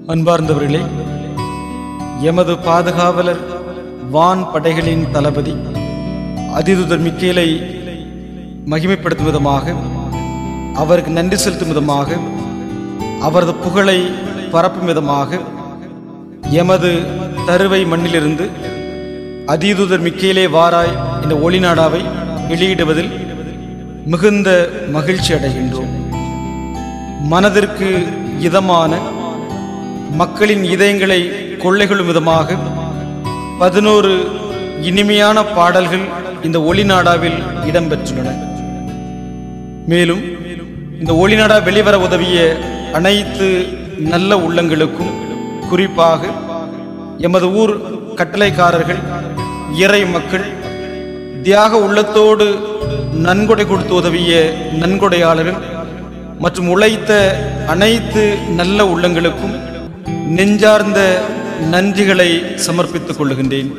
அன்பார்ந்தவர்களே எமது பாதுகாவலர் வான் படைகளின் தளபதி அதிதுதர் மிக்கேலை மகிமைப்படுத்தும் விதமாக அவருக்கு நன்றி செலுத்தும் விதமாக அவரது புகழை பரப்பும் விதமாக எமது தருவை மண்ணிலிருந்து அதிதுதர் மிக்கேலே வாராய் இந்த ஒளிநாடாவை வெளியிடுவதில் மிகுந்த மகிழ்ச்சி அடைகின்றோம் மனதிற்கு இதமான மக்களின் இதயங்களை கொள்ளைகொள்ளும் விதமாக பதினோரு இனிமையான பாடல்கள் இந்த ஒளிநாடாவில் இடம்பெற்றுள்ளன மேலும் இந்த ஒளிநாடா வெளிவர உதவிய அனைத்து நல்ல உள்ளங்களுக்கும் குறிப்பாக எமது ஊர் கட்டளைக்காரர்கள் இறை மக்கள் தியாக உள்ளத்தோடு நன்கொடை கொடுத்து உதவிய நன்கொடையாளர்கள் மற்றும் உழைத்த அனைத்து நல்ல உள்ளங்களுக்கும் நெஞ்சார்ந்த நன்றிகளை சமர்ப்பித்துக் கொள்ளுகின்றேன்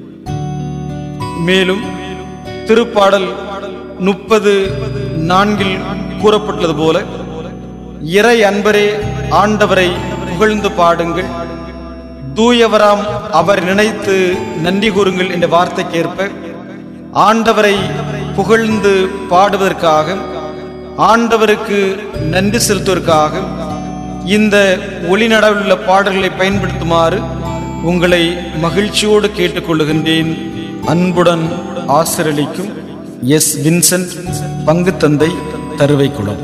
மேலும் திருப்பாடல் முப்பது நான்கில் கூறப்பட்டுள்ளது போல இறை அன்பரே ஆண்டவரை புகழ்ந்து பாடுங்கள் தூயவராம் அவர் நினைத்து நன்றி கூறுங்கள் என்ற வார்த்தைக்கேற்ப ஆண்டவரை புகழ்ந்து பாடுவதற்காக ஆண்டவருக்கு நன்றி செலுத்துவதற்காக இந்த ஒளிநடவில் உள்ள பாடல்களை பயன்படுத்துமாறு உங்களை மகிழ்ச்சியோடு கேட்டுக்கொள்ளுகின்றேன் அன்புடன் ஆசிரளிக்கும் எஸ் வின்சென்ட் பங்கு தந்தை Tharuvaikulam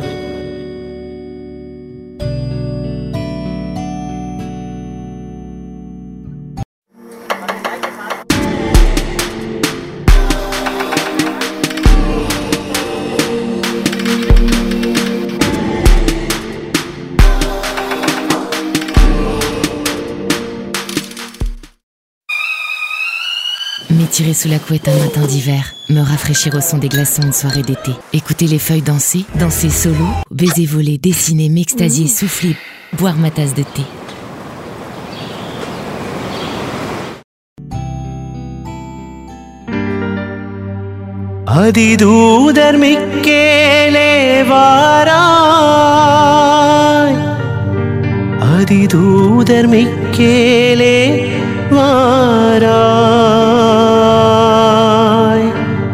M'étirer sous la couette un matin d'hiver, me rafraîchir au son des glaçons une soirée d'été, écouter les feuilles danser, danser solo, baiser voler, dessiner, m'extasier, souffler, boire ma tasse de thé. அதிதூதர் மிக்கேலே வாராய் அதிதூதர் மிக்கேலே வாராய்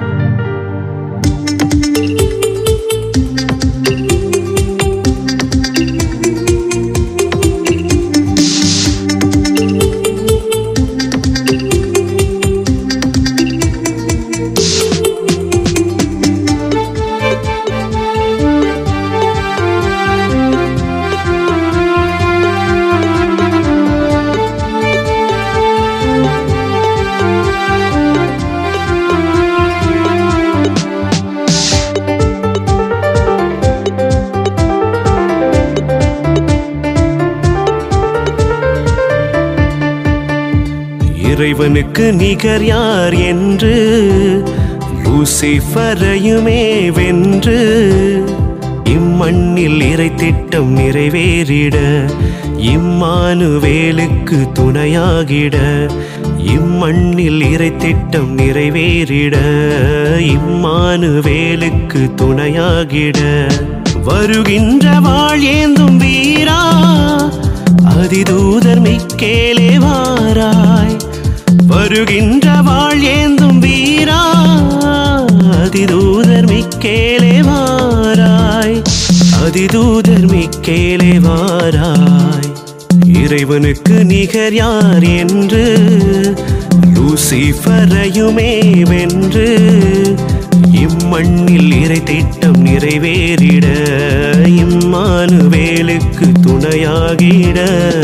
இறைவனுக்கு நிகர் யார் என்று லூசிஃபரையுமே வென்று இம்மண்ணில் இறை திட்டம் நிறைவேறிட இம்மானுவேலுக்கு துணையாகிட இம்மண்ணில் இறை திட்டம் நிறைவேறிட இம்மானுவேலுக்கு துணையாகிட வருகின்ற வாழ் ஏந்தும் வீரா அதிதூதர் மிக்கேலே வாராய் வருகின்ற வாழ் ஏந்தும் வீரா அதிதூதர் மிக்கேலே வாராய் அதிதூதர் மிக்கேலே வாராய் இறைவனுக்கு நிகர் யார் என்று லூசிஃபரையுமே வென்று இம்மண்ணில் இறை திட்டம் நிறைவேறிட இம்மானுவேலுக்கு துணையாகிட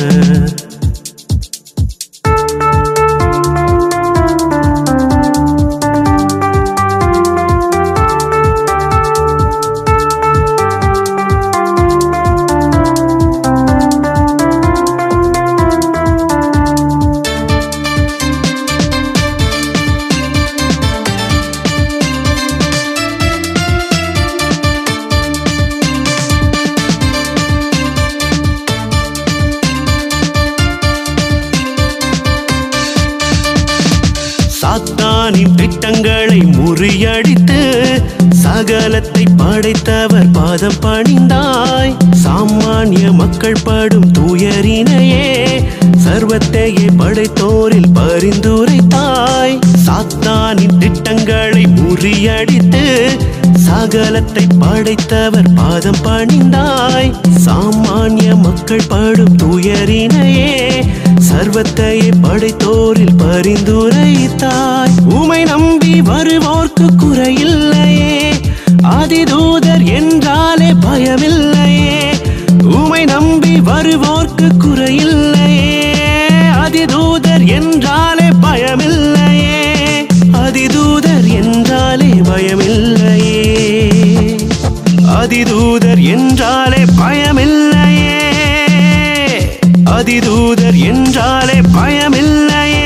சாத்தானின் திட்டங்களை முறியடித்து சகலத்தை படைத்தவர் பாதம் பணிந்தாய் சாமானிய மக்கள் படும் துயரினையே சர்வத்தையே படைத்தோரில் பரிந்துரைத்தாய் சாத்தானின் திட்டங்களை முறியடித்து சகலத்தை படைத்தவர் பாதம் பணிந்தாய் சாமானிய மக்கள் படும் துயரினையே சர்வத்தையே படைத்தோரில் பரிந்துரைத்தாய் உமை நம்பி வருவோர்க்கு குறையில்லையே அதிதூதர் என்றாலே பயமில்லையே உமை நம்பி வருவோர்க்கு குறையில்லையே அதிதூதர் என்றாலே பயமில்லையே அதிதூதர் என்றாலே பயமில்லையே அதிதூதர் என்றாலே பயமில்லையே அதிதூதர் என்றாலே பயமில்லையே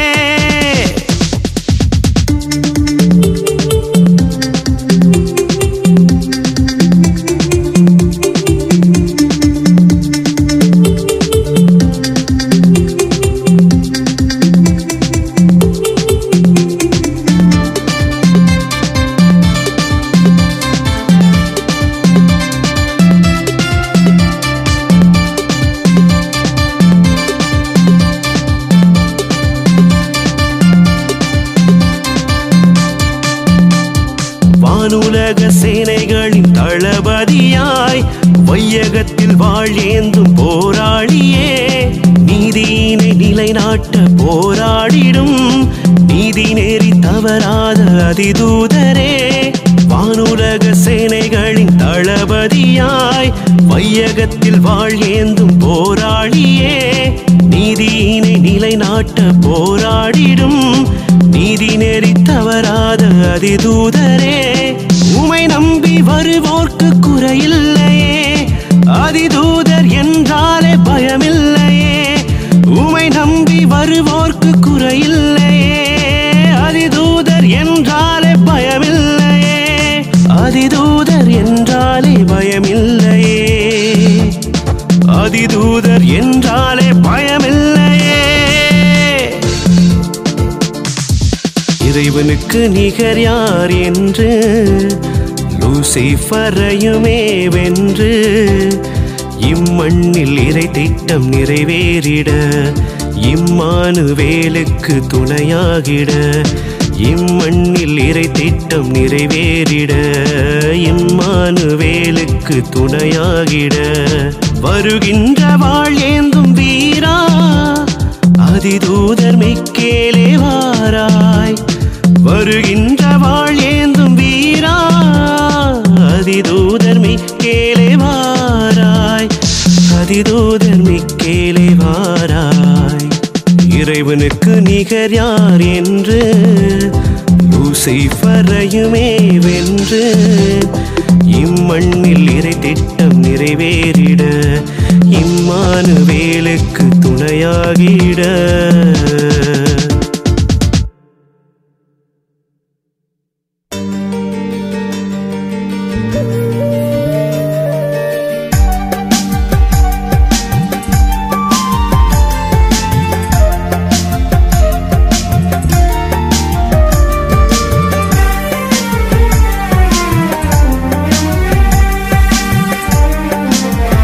வானுலக சேனைகளின் தளபதியாய் வையகத்தில் வாழேந்தும் போராளியே நீதியினை நிலைநாட்ட போராடிடும் நீதி நெறி தவறாத அதிதூதரே வானுலக சேனைகளின் தளபதியாய் வையகத்தில் வாழேந்தும் போராளியே நீதியினை நிலைநாட்ட போராடிடும் நீதி நெறி தவறாத அதிதூதரே உமை நம்பி வருவோர்க்கு குறையில்லையே அதிதூதர் என்றாலே பயமில்லையே உமை நம்பி வருவோர்க்கு குறையில்லையே அதிதூதர் என்றாலே பயமில்லையே அதிதூதர் என்றாலே பயமில்லையே அதிதூதர் என்றாலே பயமில்லையே இறைவனுக்கு நிகர் யார் என்று லூசிஃபரையுமே வென்று இம்மண்ணில் இறை திட்டம் நிறைவேறிட இம்மானுவேலுக்கு துணையாகிட இம்மண்ணில் இறை திட்டம் நிறைவேறிட இம்மானுவேலுக்கு துணையாகிட வருகின்ற வாழேந்தும் வீரா அதிதூதர் மிக்கேலே வாராய் வருகின்ற வாழேந்தும் வீரா அதிதூதர் மிக்கேலே வாராய் அதிதூதர் மிக்கேலே வாராய் இறைவனுக்கு நிகர் யார் என்று லூசிஃபரையுமே வென்று இம்மண்ணில் இறை திட்டம் நிறைவேறிட இம்மானுவேலுக்கு துணையாகிட Thank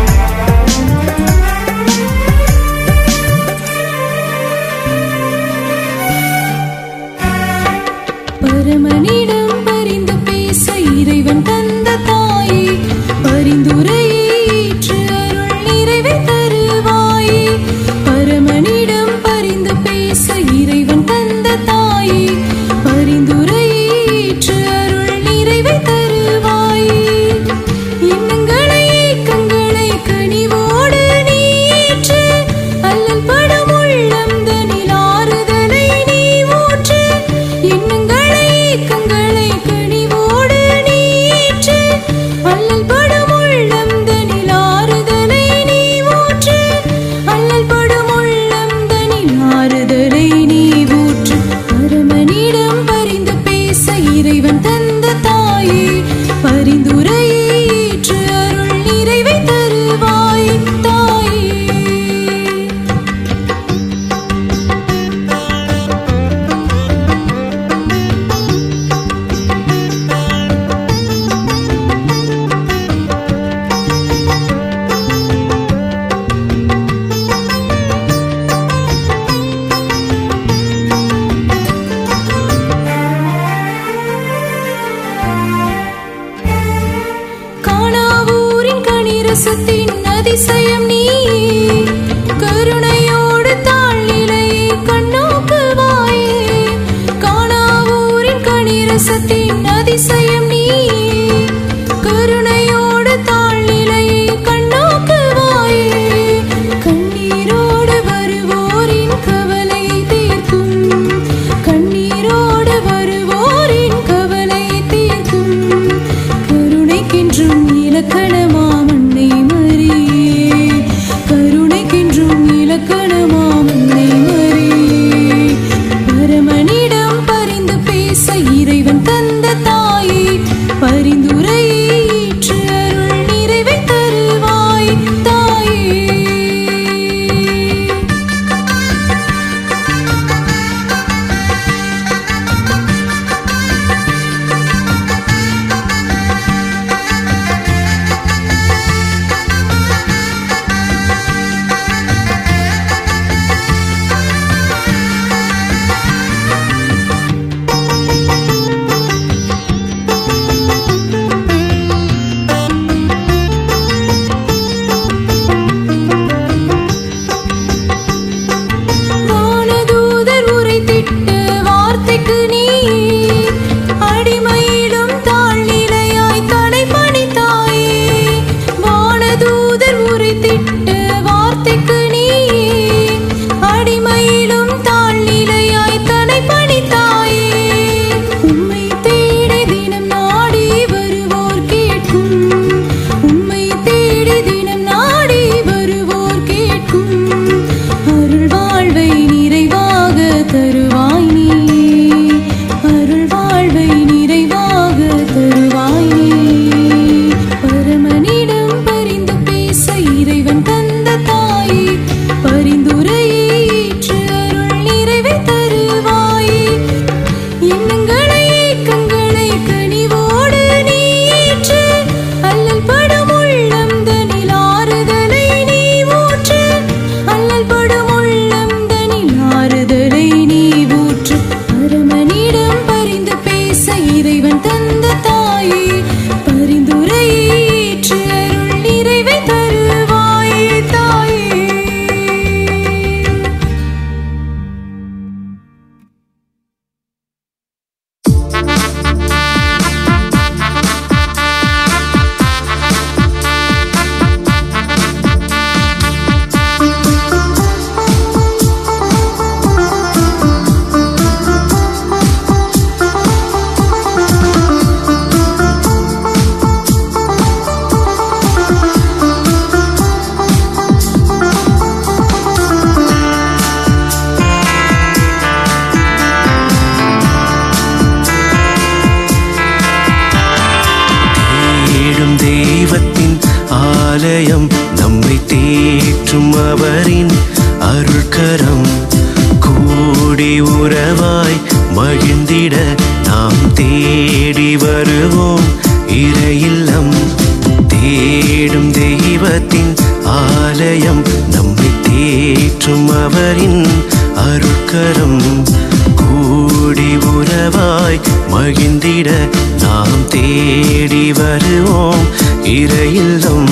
தேற்றும் அவரின் அருள்கரம் கூடி உறவாய் மகிழ்ந்திட நாம் தேடி வருவோம் இறையில்லம் தேடும் தெய்வத்தின் ஆலயம் நம்மை தேற்றும் அவரின் அருட்கரம் கூடி உறவாய் மகிழ்ந்திட நாம் தேடி வருவோம் இறையில்லம்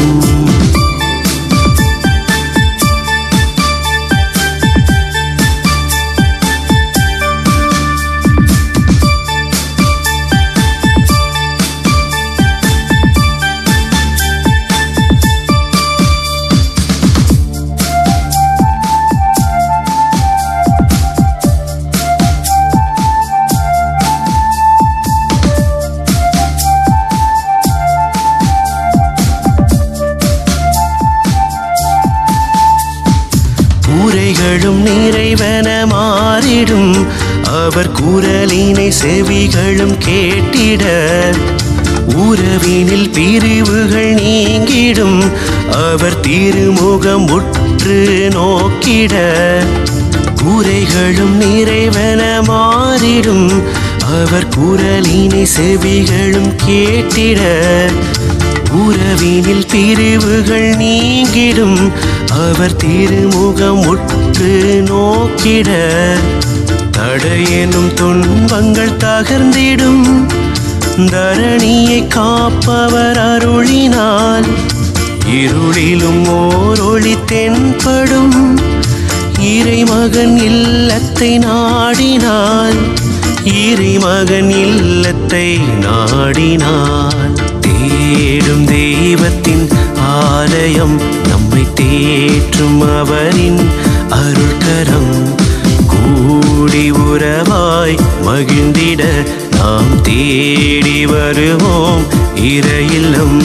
கூரைகளும் நிறைவன மாறிடும் அவர் குரலினை செவிகளும் கேட்டிட உறவினில் பிரிவுகள் நீங்கிடும் அவர் திருமுகம் உற்று நோக்கிட கூரைகளும் நிறைவன மாறிடும் அவர் குரலினை செவிகளும் கேட்டிட உறவினில் பிரிவுகள் நீங்கிடும் அவர் திருமுகம் உற்று நோக்கிட தடையெனும் துன்பங்கள் தகர்ந்திடும் தரணியை காப்பவர் அருளினால் இருளிலும் ஓர் ஒளி தென்படும் இறைமகன் இல்லத்தை நாடினான் இறைமகன் இல்லத்தை நாடினான் தேடும் தெய்வத்தின் ஆலயம் நம்மை தேற்றும் அவரின் அருள்கரம் கூடி உறவாய் மகிழ்ந்திட நாம் தேடி வருவோம் இறையில்லம்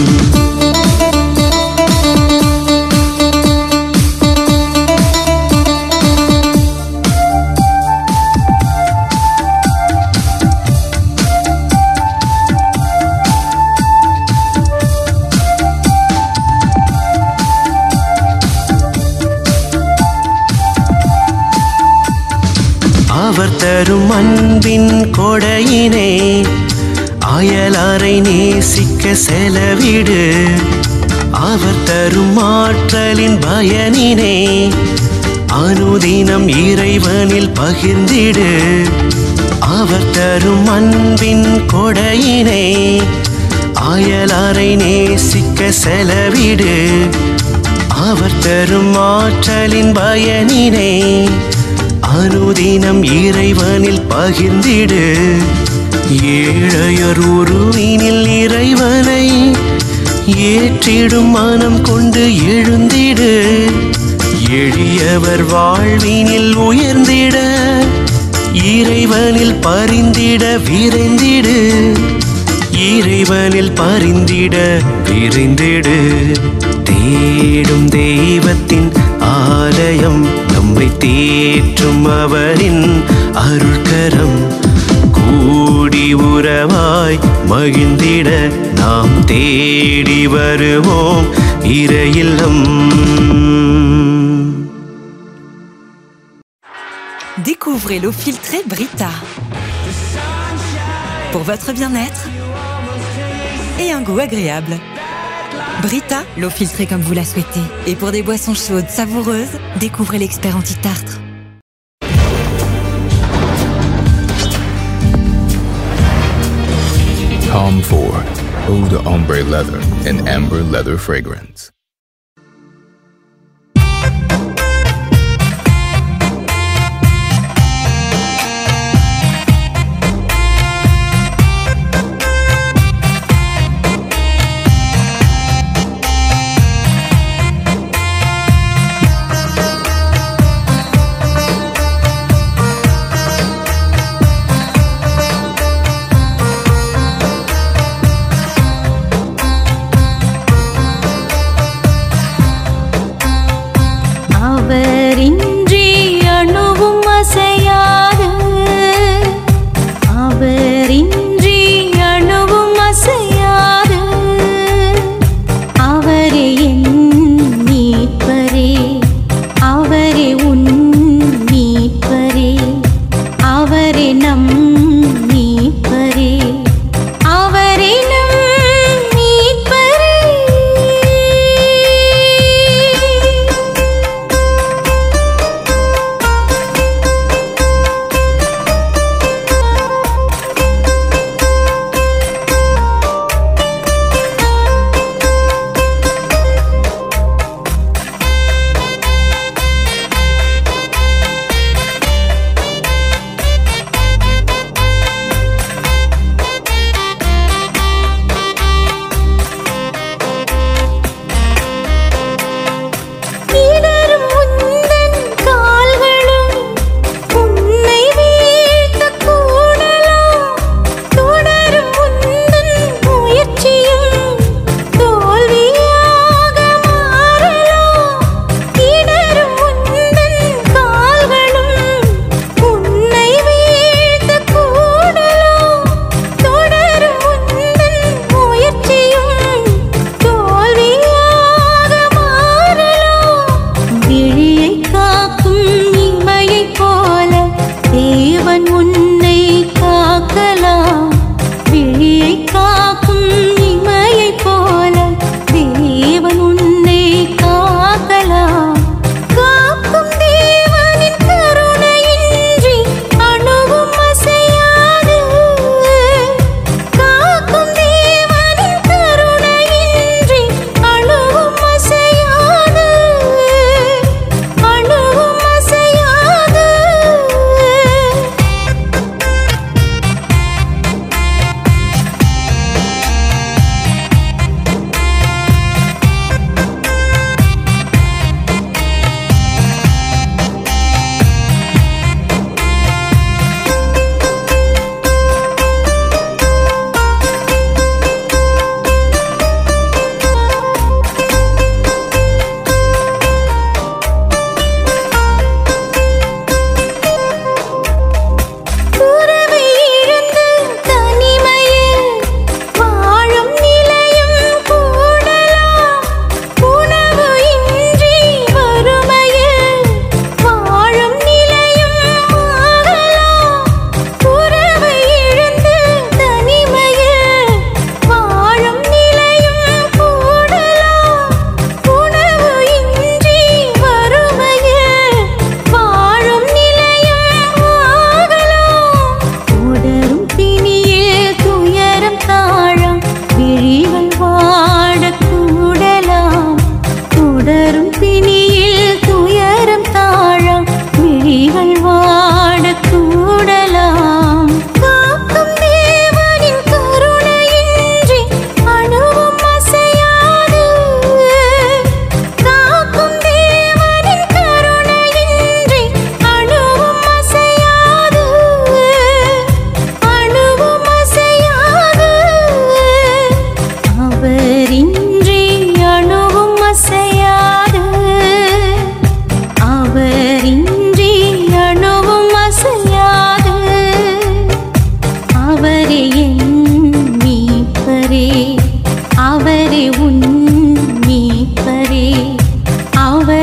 அவர் தரும் அன்பின் கொடையினே அயலாரை நேசிக்க செலவிடு அவர் தரும் ஆற்றலின் பயனினே அனுதினம் இறைவனில் பகிர்ந்திடு அவர் தரும் அன்பின் கொடையினே அயலாரை நேசிக்க செலவிடு அவர் தரும் ஆற்றலின் பயனினை அனுதினம் இறைவனில் பகிர்ந்திடு ஏழையர் உருவினில் இறைவனை ஏற்றிடும் மனம் கொண்டு எழுந்திடு எளியவர் வாழ்வினில் உயர்ந்திட இறைவனில் பரிந்திட விரைந்திடு இறைவனில் பரிந்திட விரைந்திடு தேடும் தெய்வத்தின் ஆலயம் நம்மை தேற்றும் அவரின் அருள்கரம் கூடி உறவாய் மகிழ்ந்திட நாம் தேடி வருவோம் இறையில்லம் Découvrez l'eau filtrée Brita. Pour votre bien-être et un goût agréable. Brita, l'eau filtrée comme vous la souhaitez. Et pour des boissons chaudes, savoureuses, découvrez l'expert anti-tartre. Tom Ford, Eau de Ombre Leather and Amber Leather Fragrance.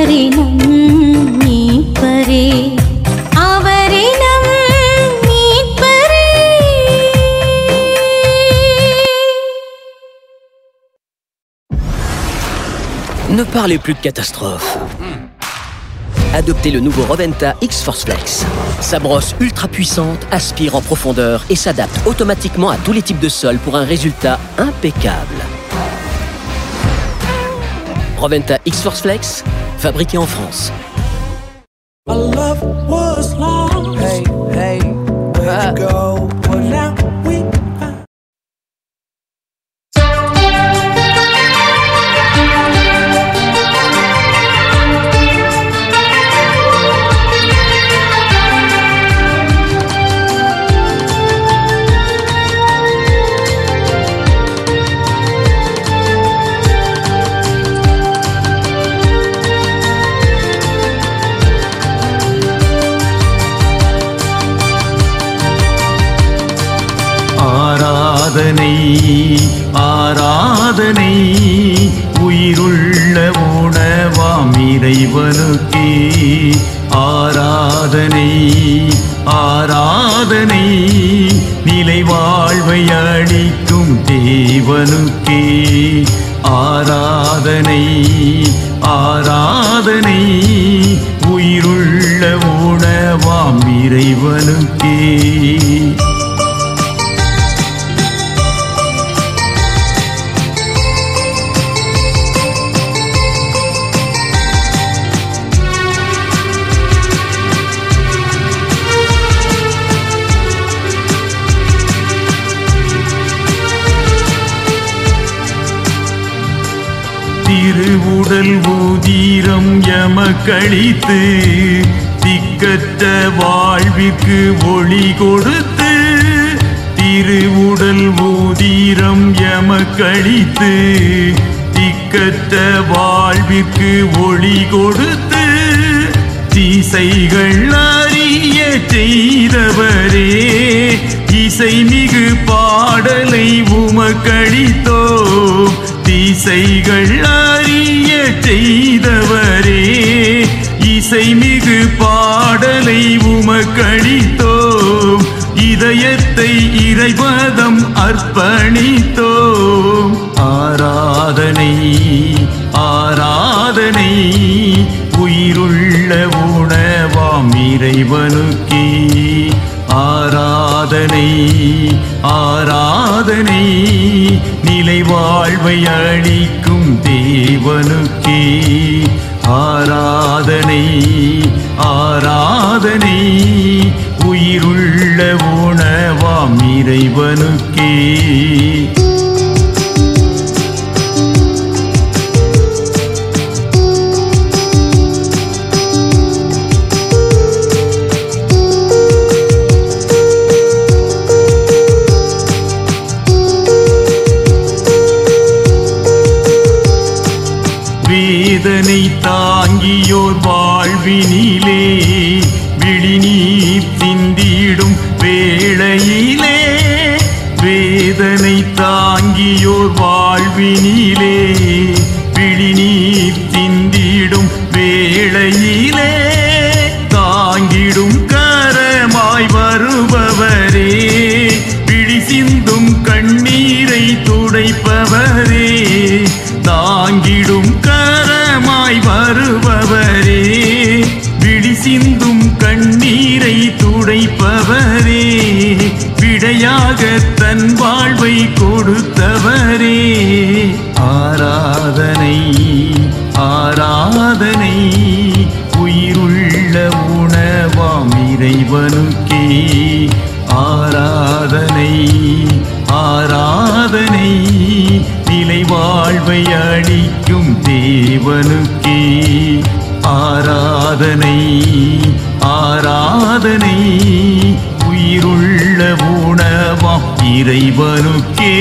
அவரினம் மீட்பரே அவரினம் மீட்பரே Ne parlez plus de catastrophe. Adoptez le nouveau Roventa X-Force Flex. Sa brosse ultra puissante aspire en profondeur et s'adapte automatiquement à tous les types de sols pour un résultat impeccable. Roventa X-Force Flex, fabriqué en France. Hey, hey, where to go? Well, now we found ஆராதனை ஆராதனை உயிருள்ள உணவாம் இறைவனுக்கே ஆராதனை ஆராதனை நிலை வாழ்வை அளிக்கும் தேவனுக்கே ஆராதனை ஆராதனை உயிருள்ள உணவாம் இறைவனுக்கே திருவுடல் ஊதீரம் எமக்களித்து திக்கற்ற வாழ்விற்கு ஒளி கொடுத்து திருவுடல் ஊதீரம் எமக்களித்து திக்கற்ற வாழ்விற்கு ஒளி கொடுத்து திசைகள் அறிய செய்தவரே இசைமிகு பாடலை உமக்களித்தோ திசைகள் அறிய செய்தவரே இசைமிகு பாடலை உமக்களித்தோம் இதயத்தை இறைவதம் அர்ப்பணித்தோம் ஆராதனை ஆராதனை உயிருள்ள உணவாம் இறைவனுக்கே ஆராதனை ஆராதனை நிலை வாழ்வை அளிக்கும் தேவனுக்கே ஆராதனை ஆராதனை உயிருள்ள உணவாம் இறைவனுக்கே வேதனை தாங்கியோர் வாழ்வினிலே விழிநீர் சிந்திடும் வேளையிலே வேதனை தாங்கியோர் வாழ்வினிலே விழிநீர் சிந்திடும் வேளையிலே தாங்கிடும் கரமாய் வருபவரே விழி சிந்தும் கண்ணீரை துடைப்பவரே தாங்கிடும் கரமாய் வருபவரே விழி சிந்தும் கண்ணீரை துடைப்பவரே விடையாக தன் வாழ்வை கொடுத்தவரே ஆராதனை ஆராதனை உயிருள்ள உணவாம் இறைவனுக்கே ஆராதனை ஆராதனை நிலை வாழ்வை அளிக்கும் தேவனுக்கே ஆராதனை ஆராதனை உயிருள்ள உணவாம் இறைவனுக்கே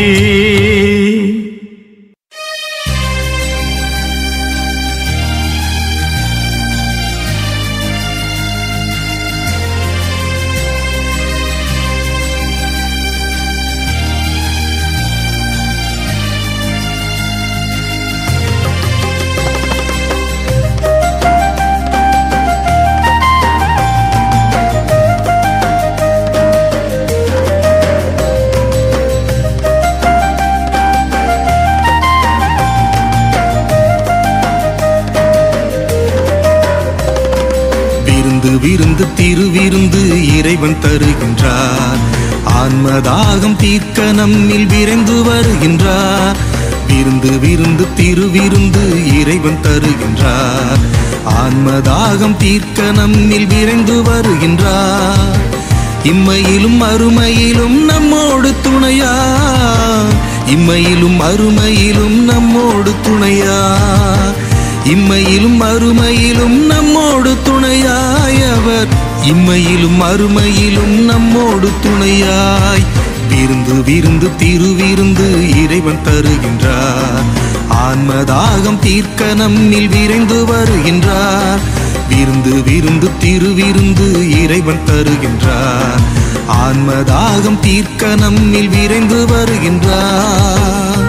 விருந்து விருந்து திருவிருந்து இறைவன் தருகின்றார் ஆன்மதாகம் தீர்க்க நம்மில் விரைந்து வருகின்றார் விருந்து விருந்து திருவிருந்து இறைவன் தருகின்றார் ஆன்மதாகம் தீர்க்க நம்மில் விரைந்து வருகின்றார் இம்மையிலும் அருமையிலும் நம்மோடு துணையா இம்மையிலும் அருமையிலும் நம்மோடு துணையா இம்மையிலும் அருமையிலும் நம்மோடு துணையாய் அவர் இம்மையிலும் அருமையிலும் நம்மோடு துணையாய் விருந்து விருந்து திருவிருந்து இறைவன் தருகின்றார் ஆன்மதாகம் தீர்க்க நம்மில் விரைந்து வருகின்றார் விருந்து விருந்து திருவிருந்து இறைவன் தருகின்றார் ஆன்மதாகம் தீர்க்க நம்மில் விரைந்து வருகின்றார்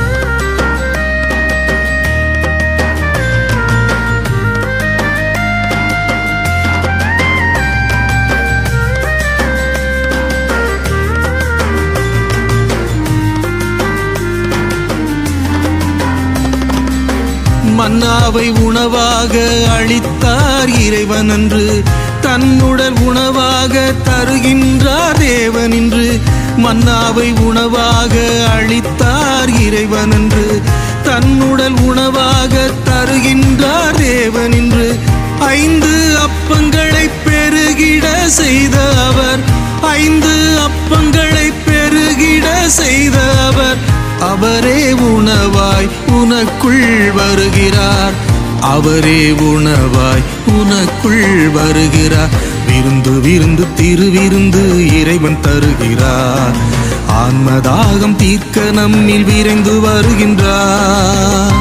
மன்னாவை உணவாக அளித்தார் இறைவன் என்று தன்னுடல் உணவாக தருகின்றார் தேவன் என்று மன்னாவை உணவாக அளித்தார் இறைவன் என்று தன்னுடல் உணவாக தருகின்றார் தேவன் என்று ஐந்து அப்பங்களை பெருகிட செய்த அவர் ஐந்து அப்பங்களை பெருகிட செய்த அவர் அவரே உணவாய் உனக்குள் வருகிறார் அவரே உணவாய் உனக்குள் வருகிறார் விருந்து விருந்து திருவிருந்து இறைவன் தருகிறார் ஆன்மதாகம் தீர்க்க நம்மில் விரைந்து வருகின்றார்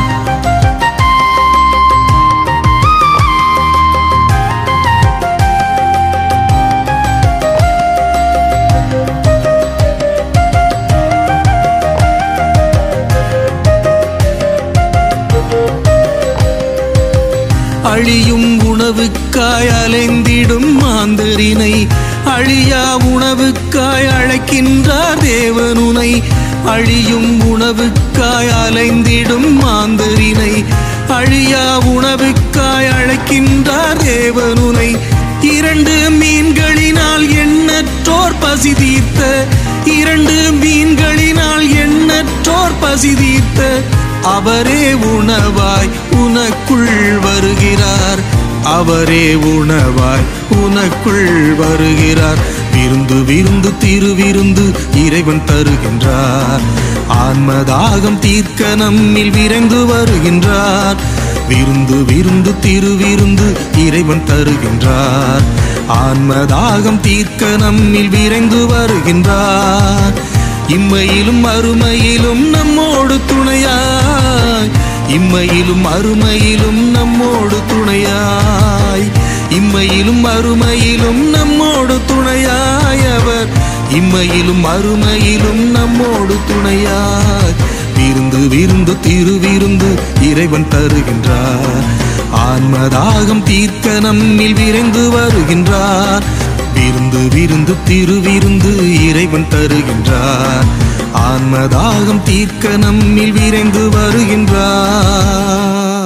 அழியும் உணவுக்காய் அலைந்திடும் மாந்தரினை அழியா உணவுக்காய் அழைக்கின்றார் தேவனுனை அழியும் உணவுக்காய் அலைந்திடும் மாந்தரினை அழியா உணவுக்காய் அழைக்கின்றார் தேவனுனை இரண்டு மீன்களினால் எண்ணற்றோர் பசி தீர்த்த இரண்டு மீன்களினால் எண்ணற்றோர் பசி தீர்த்த அவரே உணவாய் உனக்குள் வருகிறார் அவரே உணவாய் உனக்குள் வருகிறார் விருந்து விருந்து திருவிருந்து இறைவன் தருகின்றார் ஆன்மதாகம் தீர்க்க நம்மில் விரைந்து வருகின்றார் விருந்து விருந்து திருவிருந்து இறைவன் தருகின்றார் ஆன்மதாகம் தீர்க்க நம்மில் விரைந்து வருகின்றார் இம்மையிலும் அருமையிலும் நம்மோடு துணையாய் இம்மையிலும் அருமையிலும் நம்மோடு துணையாய் இம்மையிலும் அருமையிலும் நம்மோடு துணையாய் அவர் இம்மையிலும் அருமையிலும் நம்மோடு துணையாய் விருந்து விருந்து திருவிருந்து இறைவன் தருகின்றார் ஆன்மதாகம் தீர்க்க நம்மில் விரைந்து வருகின்றார் விருந்து விருந்து திருவிருந்து இறைவன் தருகின்றார் ஆன்மதாகம் தீர்க்க நம்மில் விரைந்து வருகின்றார்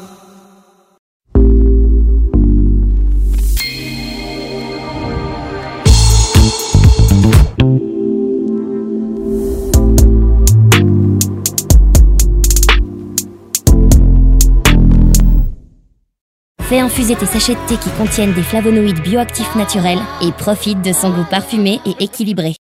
Fais infuser tes sachets de thé qui contiennent des flavonoïdes bioactifs naturels et profite de son goût parfumé et équilibré.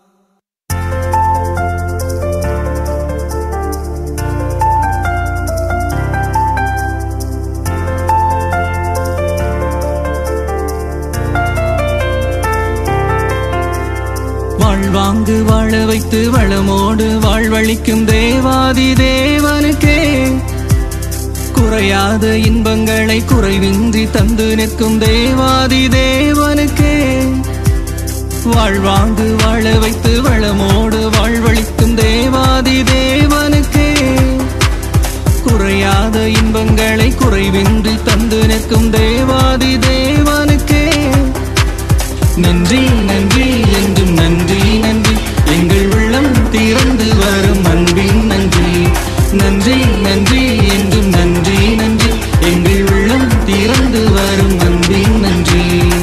வாழ்வாங்கு வாழ வைத்து வளமோடு வாழ்வழிக்கும் தேவாதி தேவனுக்கே குறையாத இன்பங்களை குறைவின்றி தந்து நிற்கும் தேவாதி தேவனுக்கே வாழ்வாங்கு வாழ வைத்து வளமோடு வாழ்வழிக்கும் தேவாதி தேவனுக்கே குறையாத இன்பங்களை குறைவின்றி தந்து நிற்கும் தேவாதி தேவனுக்கே நன்றி நன்றி என்றும் நன்றி நன்றி எங்கள் உள்ளம் திறந்து வரும் அன்பின் நன்றி நன்றி நன்றி என்றும் நன்றி நன்றி எங்கள் உள்ளம் திறந்து வரும் அன்பின் நன்றி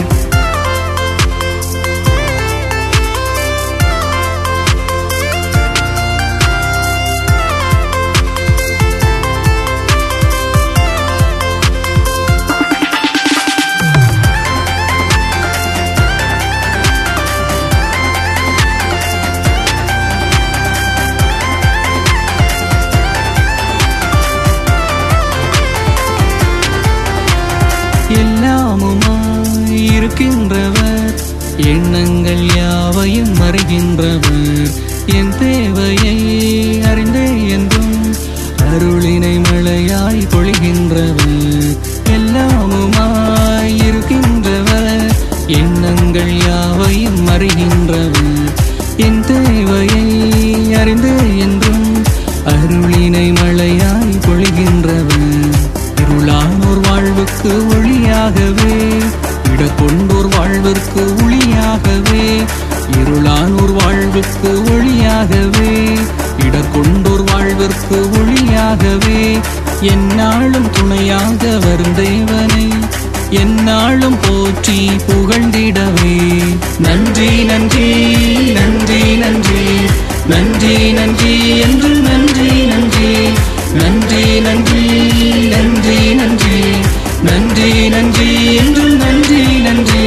இருக்கின்றவர் எண்ணங்கள் யாவையும் அறிகின்றவர் என் தேவையை அறிந்தே என்றும் அருளினை மழையாய் பொழிகின்றவர் எல்லாமுமாய் இருக்கின்றவர் எண்ணங்கள் யாவையும் அறிகின்றவர் என் தேவையை அறிந்தே என்றும் அருளினை மழையாய் பொழிகின்றவர் இருளானோர் வாழ்வுக்கு ஒளியாகவே இடக்கொண்டோர் வாழ்விற்கு ஒளியாகவே இருளானோர் வாழ்வுக்கு ஒளியாகவே இடர்கொண்டோர் வாழ்விற்கு ஒளியாகவே எந்நாளும் துணையாக வரும் தேவனை எந்நாளும் போற்றி புகழ்ந்திடவே நன்றி நன்றி நன்றி நன்றி நன்றி நன்றி என்று நன்றி நன்றி நன்றி நன்றி நன்றி நன்றி நன்றி நன்றி என்று நன்றி நன்றி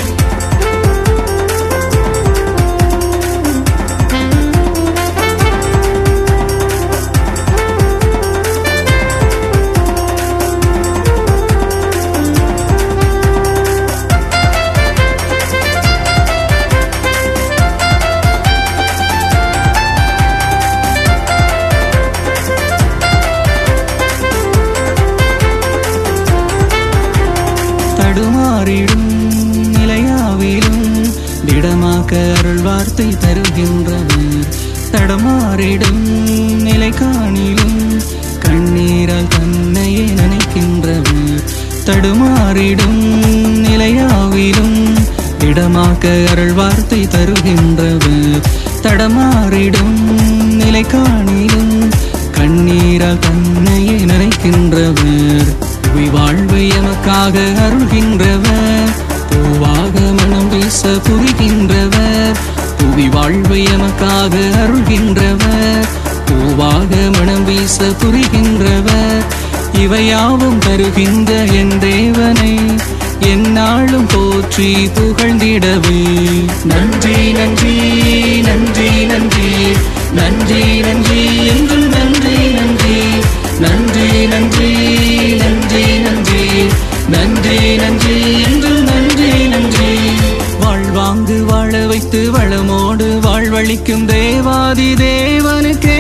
தடுமாறிடும் நிலையாவிலும் திடமாக்க அருள் வார்த்தை தருகின்றவர் தடமாறிடும் நிலை காணிலும் கண்ணீரால் தன்னையே நினைக்கின்றவர் தடுமாறிடும் நிலையாவிலும் திடமாக்க அருள் வார்த்தை தருகின்றவர் தடமாறிடும் நிலை காணிலும் கண்ணீரால் தன்னையே நினைக்கின்றவர் புவி வாழ்வு எமக்காக அருள்கின்றவர் பூவாக மனம் வீச புரிகின்றவர் புவி வாழ்வு எமக்காக அருள்கின்றவர் பூவாக மனம் வீச புரிகின்றவர் இவையாவும் தருகின்ற என் தேவனை எந்நாளும் போற்றி புகழ்ந்திடவே நன்றி நன்றி நன்றி நன்றி நன்றி நன்றி என்றும் நன்றி நன்றி நன்றி நன்றி நன்றி நன்றி நன்றி நன்றி என்றும் நன்றி நன்றி வாழ்வாங்கு வாழ வைத்து வளமோடு வாழ்வழிக்கும் தேவாதி தேவனுக்கே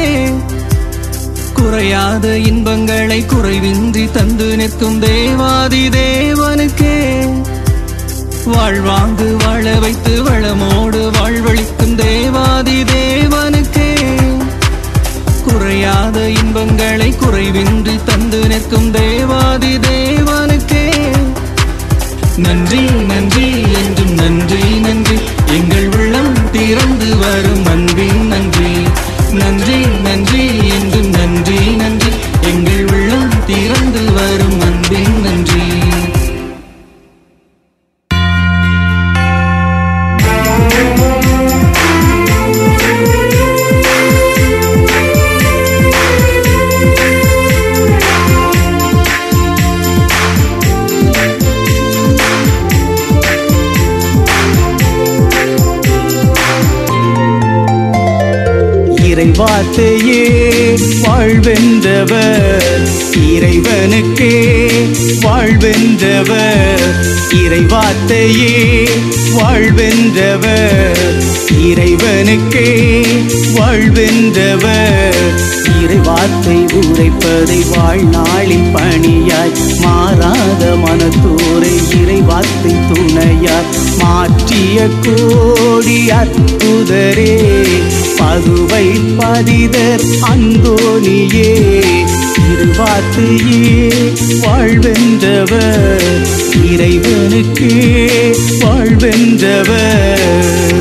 குறையாத இன்பங்களை குறைவின்றி தந்து நிற்கும் தேவாதி தேவனுக்கே வாழ்வாங்கு வாழ வைத்து வளமோடு வாழ்வழிக்கும் தேவாதி தேவனுக்கே குறையாத இன்பங்களை குறைவின்றி தந்து நிற்கும் தேவாதி தேவனுக்கே நன்றி நன்றி என்றும் நன்றி நன்றி எங்கள் உள்ளம் திறந்து வரும் அன்பின் நன்றி நன்றி நன்றி என்றும் நன்றி நன்றி எங்கள் உள்ளம் திறந்து வரும் அன்பின் நன்றி இறைவார்த்தையே வாழ்வென்றவர் இறைவனுக்கே வாழ்வென்றவர் இறைவார்த்தையே வாழ்வென்றவர் இறைவனுக்கே வாழ்வென்றவர் இறைவார்த்தை உரைப்பதை வாழ்நாளின் பணியாய் மாறாத மனத்தோரை இறைவார்த்தை துணையாய் மாற்றிய கோடி அற்புதரே பதுவை பதிதர் அந்தோனியே இருவார்த்தையே வாழ்வென்றவர் இறைவனுக்கே வாழ்வென்றவர்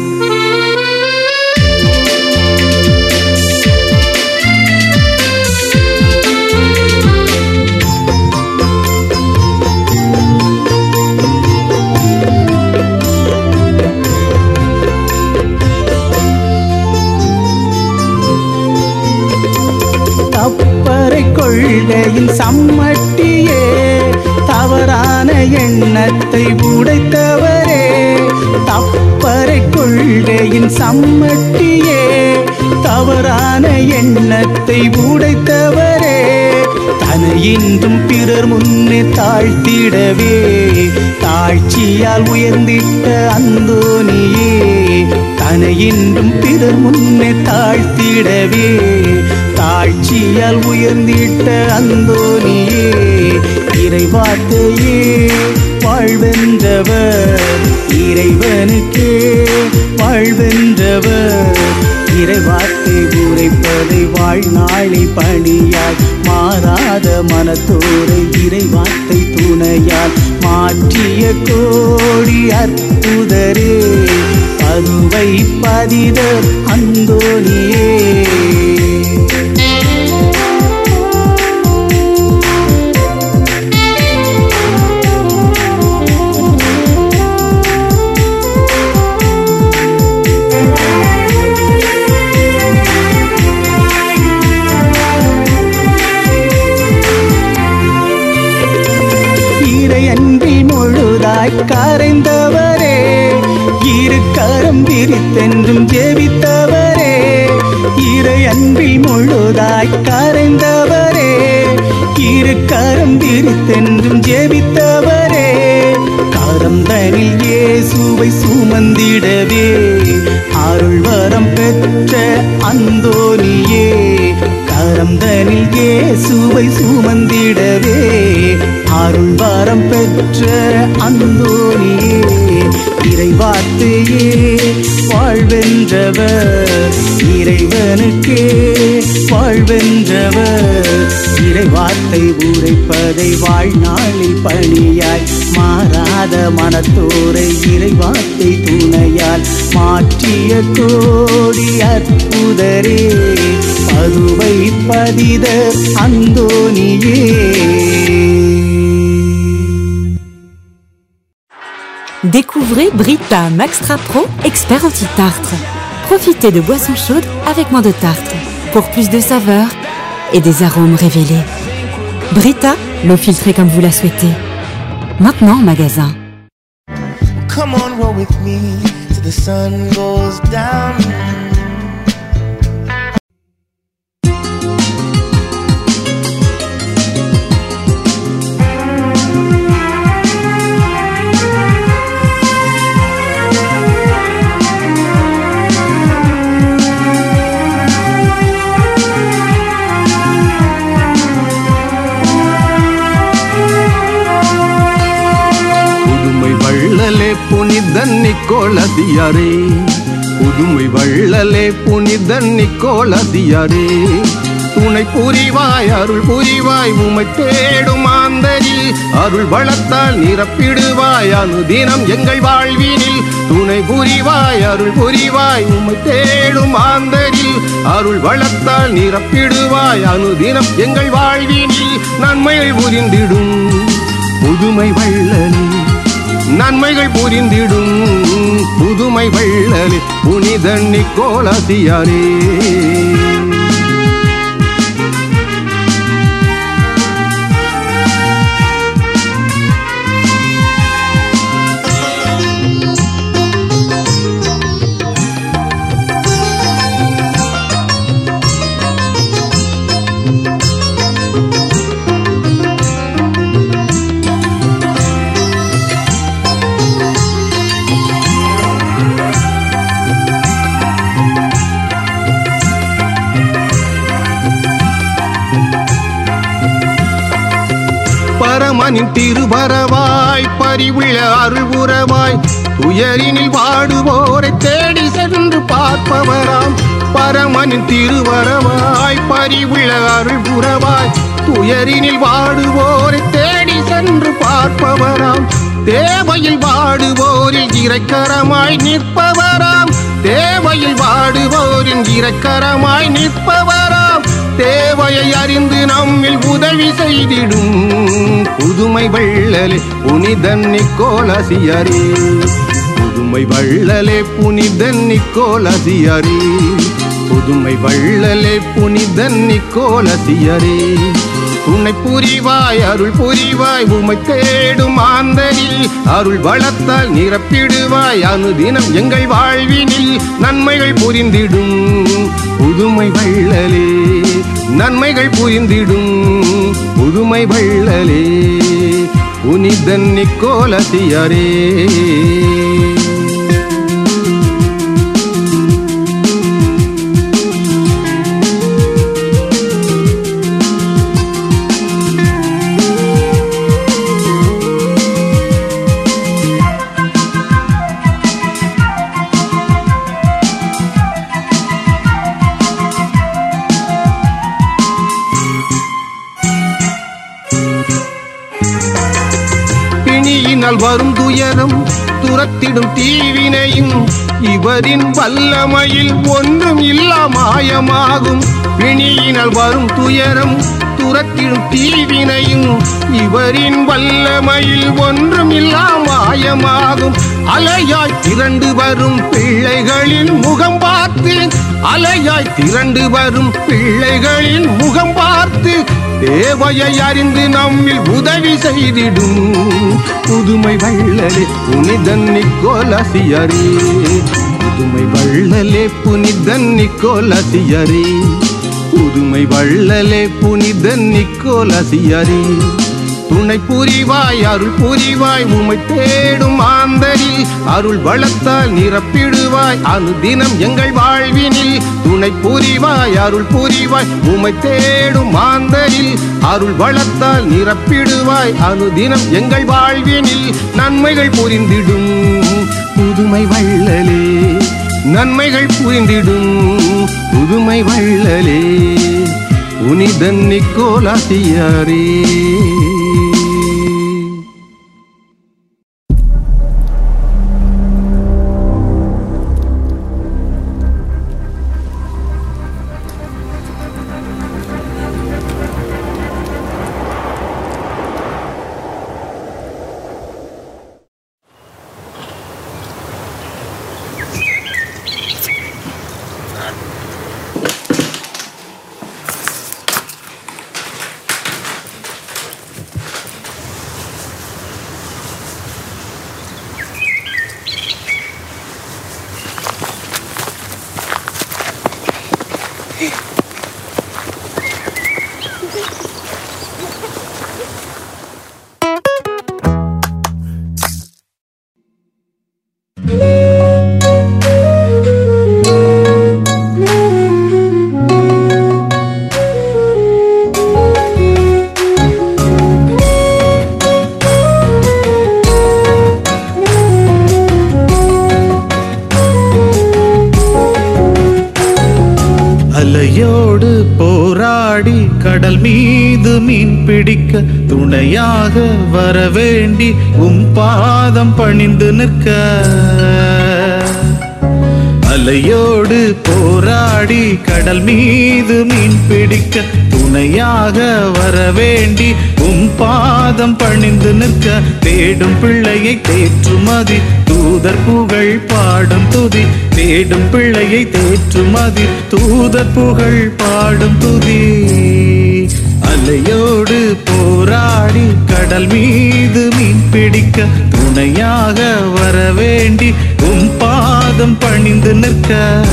தப்பறை கொள்கையின் சம்மட்டியே தவறான எண்ணத்தை உடைத்தவரே தப்பறை கொள்கையின் சம்மட்டியே தவறான எண்ணத்தை உடைத்தவரே தனையின்றும் பிறர் முன்னே தாழ்த்திடவே தாழ்ச்சிய தாழ்ச்சியால் உயர்ந்திட்ட அந்தோனியே தனை இன்றும் பிறர் முன்னே தாழ்த்திடவே தாழ்ச்சியால் உயர்ந்திட்ட அந்தோனியே இறைவார்த்தையே வாழ்வென்றவர் இறைவனுக்கே வாழ்வென்றவர் இறைவார்த்தை உரைப்பதை வாழ்நாளில் பணியாய் மாறாத மனத்தோரை இறைவார்த்தை துணையால் மாற்றிய கோடி அற்புதரே பதுவை பதிதர் அந்தோனியே இறையன்றி முழுதாய் கரைந்தவரே இரு கரம் விரித்தென்றும் ஜெபித்தவரே இறையன்றி முழுதாய் கரைந்தவரே இரு கரம் விரித்தென்றும் ஜெபித்தவரே கரம் தனில் இயேசுவை சுமந்திடவே அருள் வரம் பெற்ற அந்தோனியே கரம் தனில் இயேசுவை சுமந்திடவே அருள் வரம் பெற்ற அந்தோனியே இறைவார்த்தையே வாழ்வென்றவர் இறைவனுக்கே வாழ்வென்றவர் இறைவார்த்தை உரைப்பதை வாழ்நாளில் பணியாய் மாறாத மனத்தோரை இறைவார்த்தை துணையால் மாற்றிய கோடி அற்புதரே பதுவை பதிதர் அந்தோனியே Découvrez Brita Maxtra Pro, expert anti-tartre. Profitez de boissons chaudes avec moins de tartre, pour plus de saveur et des arômes révélés. Brita, l'eau filtrée comme vous la souhaitez. Maintenant en magasin. Come on, roll with me till the sun goes down. புதுமை வள்ளலே புனிதன் நிக்கோலதியாரே புதுமை வள்ளலே புனிதன் நிக்கோலதியாரே துணை புரிவாய் அருள் புரிவாய் உமை தேடும் ஆந்தரில் அருள் வளத்தால் நிரப்பிடுவாய் அனுதினம் எங்கள் வாழ்வினில் துணை புரிவாய் அருள் புரிவாய் உமை தேடும் ஆந்தரில் அருள் வளத்தால் நிரப்பிடுவாய் அனுதினம் எங்கள் வாழ்வினில் நன்மைகள் புரிந்திடும் புதுமை வள்ளலே நன்மைகள் புரிந்திடும் புதுமை வள்ளலே புனிதன் நிக்கோலசியாரே பரமனின் திருபரவாய் பரிவுள்ள அருள் உறவாய் துயரினில் வாடுவோரை தேடி சென்று பார்ப்பவராம் பரமனின் திருவரவாய் பரிவுள்ள அருள் உறவாய் துயரினில் வாடுவோரை தேடி சென்று பார்ப்பவராம் தேவையில் வாடுவோரில் இறைக்கரமாய் நிற்பவராம் தேவையில் வாடுவோரின் இறைக்கரமாய் நிற்பவராம் தேவையை அறிந்து நம்மில் உதவி செய்திடும் புதுமை வள்ளலே புனிதன் நிக்கோலசியரே புதுமை வள்ளலே புனிதன் நிக்கோலசியரே புதுமை வள்ளலே புனிதன் நிக்கோலசியரே உன்னை புரிவாய் அருள் புரிவாய் உமை தேடும் ஆந்தரில் அருள் வளத்தால் நிரப்பிடுவாய் அனுதினம் எங்கள் வாழ்வினில் நன்மைகள் புரிந்திடும் புதுமை வள்ளலே நன்மைகள் புரிந்திடும் புதுமை வள்ளலே புனித நிக்கோலசியரே பிணியினால் வரும் துயரம் துரத்திடும் தீவினையும் இவரின் வல்லமையில் ஒன்றும் இல்லா மாயமாகும் பிணியினால் வரும் துயரம் துரத்திடும் தீவினையும் இவரின் வல்லமையில் ஒன்றும் இல்லா மாயமாகும் அலையாய் திரண்டு வரும் பிள்ளைகளின் முகம் பார்த்து அலையாய் திரண்டு வரும் பிள்ளைகளின் முகம் பார்த்து தேவையை அறிந்து நம்மில் உதவி செய்திடும் புதுமை வள்ளலே புனிதன் நிக்கோலசியரே புதுமை வள்ளலே புனிதன் நிக்கோலசியரே புதுமை வள்ளலே புனிதன் நிக்கோலசியரே துணை புரிவாய் அருள் புரிவாய் உமை தேடும் ஆந்தரி அருள் வளத்தால் நிரப்பிடுவாய் அனுதினம் எங்கள் வாழ்வினில் துணை புரிவாய் அருள் புரிவாய் உமை தேடும் ஆந்தரில் அருள் வளத்தால் நிரப்பிடுவாய் அனுதினம் எங்கள் வாழ்வினில் நன்மைகள் புரிந்திடும் புதுமை வள்ளலே நன்மைகள் புரிந்திடும் புதுமை வள்ளலே புனிதன் நிக்கோலாசியாரே அலையோடு போராடி கடல் மீது மீன் பிடிக்க துணையாக வரவேண்டி உம் பாதம் பணிந்து நிற்க அலையோடு போராடி கடல் மீது மீன் பிடிக்க துணையாக வரவேண்டி உம் பாதம் பணிந்து நிற்க தேடும் பிள்ளையை தேற்றுமதி தூதர் புகழ் பாடும் துதி தேடும் பிள்ளையை தேற்றுமதி தூதர் புகழ் பாடும் துதி அலையோடு போராடி கடல் மீது மீன் பிடிக்க துணையாக வரவேண்டி உம் பாதம் பணிந்து நிற்க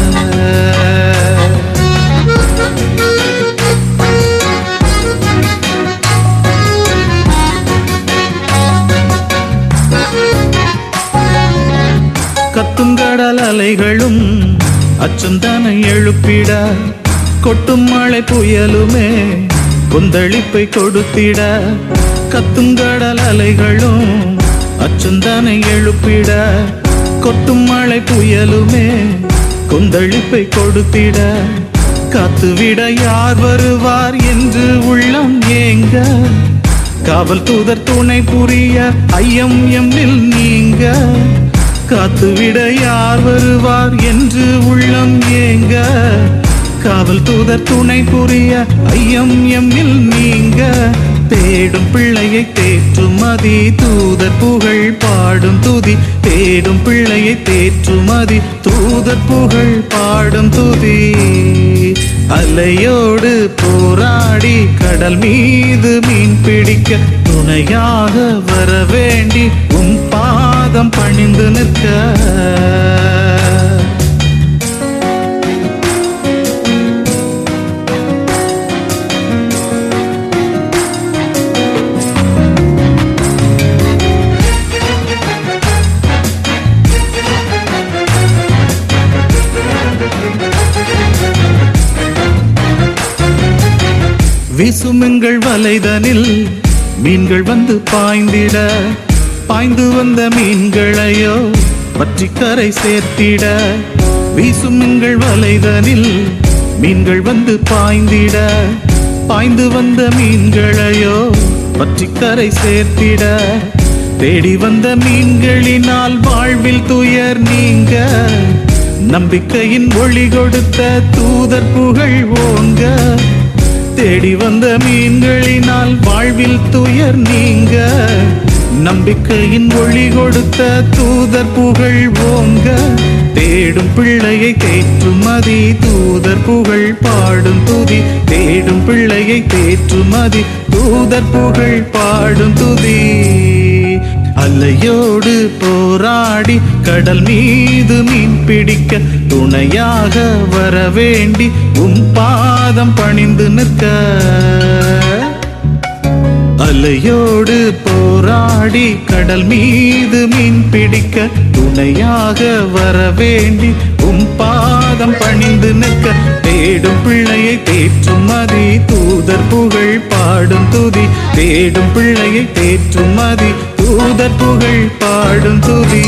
கத்தும் கடல் அலைகளும் அச்சந்தனை எழுப்பிட கொட்டும் மழை புயலுமே கொந்தளிப்பை கொடுத்திட கத்தும் கடல் அலைகளும் அச்சந்தனை எழுப்பிட கொட்டும் மழை புயலுமே கொந்தளிப்பை கொடுத்திட காத்துவிட யார் வருவார் என்று உள்ளம் ஏங்க காவல் தூதர் துணை புரிய ஐயம் எம்மில் நீங்க காத்துவிட யார் வருவார் என்று உள்ளம் ஏங்க காவல் தூதர் துணை புரிய ஐயம் எம்மில் நீங்க தேடும் பிள்ளையை தேற்றுமதி தூதர் புகழ் பாடும் துதி தேடும் பிள்ளையை தேற்றுமதி தூதர் புகழ் பாடும் துதி அலையோடு போராடி கடல் மீது மீன் பிடிக்க துணையாக வர வேண்டி உன் பாதம் பணிந்து நிற்க வீசுமெங்கள் வலைதனில் மீன்கள் வந்து பாய்ந்திட பாய்ந்து வந்த மீன்களையோ பற்றி கரை சேர்த்திட வீசுமெங்கள் வலைதனில் மீன்கள் வந்து பாய்ந்திட பாய்ந்து வந்த மீன்களையோ பற்றி கரை சேர்த்திட தேடி வந்த மீன்களினால் வாழ்வில் துயர் நீங்க நம்பிக்கையின் ஒளி கொடுத்த தூதர் புகழ் ஓங்க தேடி வந்த மீன்களினால் வாழ்வில் துயர் நீங்க நம்பிக்கையின் ஒளி கொடுத்த தூதர் புகழ் ஓங்க தேடும் பிள்ளையை தேற்றும் மதி தூதர் புகழ் பாடும் துதி தேடும் பிள்ளையை தேற்றும் மதி தூதர் புகழ் பாடும் துதி அலையோடு போராடி கடல் மீது மீன் பிடிக்க துணையாக வர வேண்டி உன் பாதம் பணிந்து நிற்க அலையோடு போராடி கடல் மீது மீன் பிடிக்க துணையாக வர வேண்டி உம் பாதம் பணிந்து நிற்க தேடும் பிள்ளையை தேற்றும் மதி தூதர் புகழ் பாடும் துதி தேடும் பிள்ளையை தேற்றும் மதி தூதர் புகழ் பாடும் துதி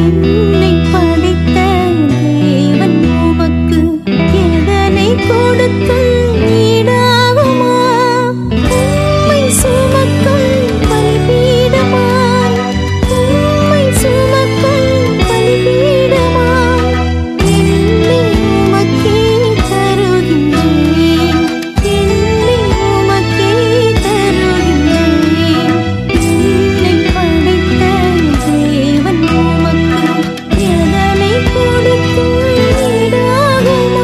என்னை படைத்த தேவன் உமக்கு எதனை கொடுத்தும் ஈடாகுமா உம்மை சுமக்கும் பலிபீடமாய் உம்மை சுமக்கும் பலிபீடமாய் என்னை உமக்கே தருகின்றேன் என்னை உமக்கே தருகின்றேன் என்னை படைத்த தேவன் உமக்கு எதனை கொடுத்தும் ஈடாகுமா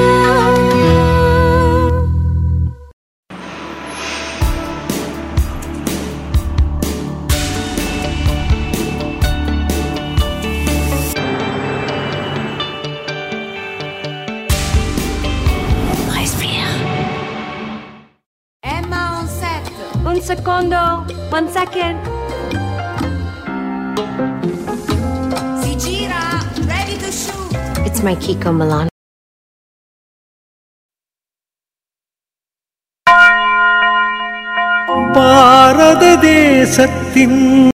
Respire. Emma on set. Un secondo. One second. Si gira. Ready to shoot. It's my Kiko Milano. பாரத தேசத்தின்